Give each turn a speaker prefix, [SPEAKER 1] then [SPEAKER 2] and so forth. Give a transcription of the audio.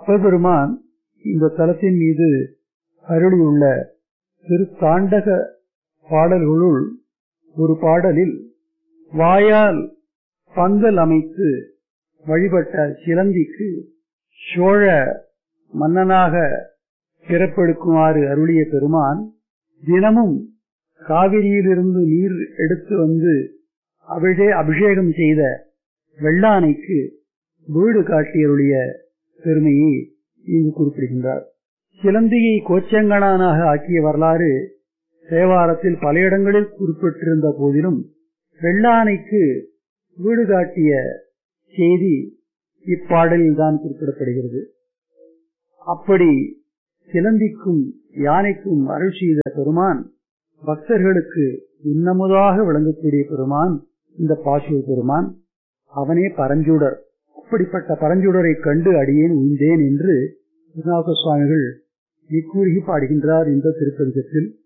[SPEAKER 1] அப்பர் பெருமான் இந்த தலத்தின் மீது அருளியுள்ள திருத்தாண்டக பாடல்களுள் ஒரு பாடலில் வாயால் பந்தல் அமைத்து வழிபட்ட சிலந்திக்கு சோழ மன்னனாக பிறப்பெடுக்குமாறு அருளிய பெருமான் தினமும் காவிரியிலிருந்து நீர் எடுத்து வந்து அபிஷே அபிஷேகம் செய்த வெள்ளானைக்கு வீடு காட்டியருடைய பெருமையை இங்கு குறிப்பிடுகின்றார் சிலந்தியை கோச்சங்கனானாக ஆக்கிய வரலாறு தேவாரத்தில் பல இடங்களில் குறிப்பிட்டிருந்த போதிலும் வெள்ளானைக்கு வீடு காட்டிய செய்தி இப்பாடலில் தான் குறிப்பிடப்படுகிறது அப்படி சிலந்திக்கும் யானைக்கும் அருள் செய்த பெருமான் பக்தர்களுக்கு இன்னமுதாக விளங்கக்கூடிய பெருமான் இந்த பாசூர் பெருமான் அவனே பரஞ்சுடர் அப்படிப்பட்ட பரஞ்சுடரை கண்டு அடியேன் உய்ந்தேன் என்று திருநாக சுவாமிகள் இக்கூறுகி பாடுகின்றார் இந்த திருப்பதிகத்தில்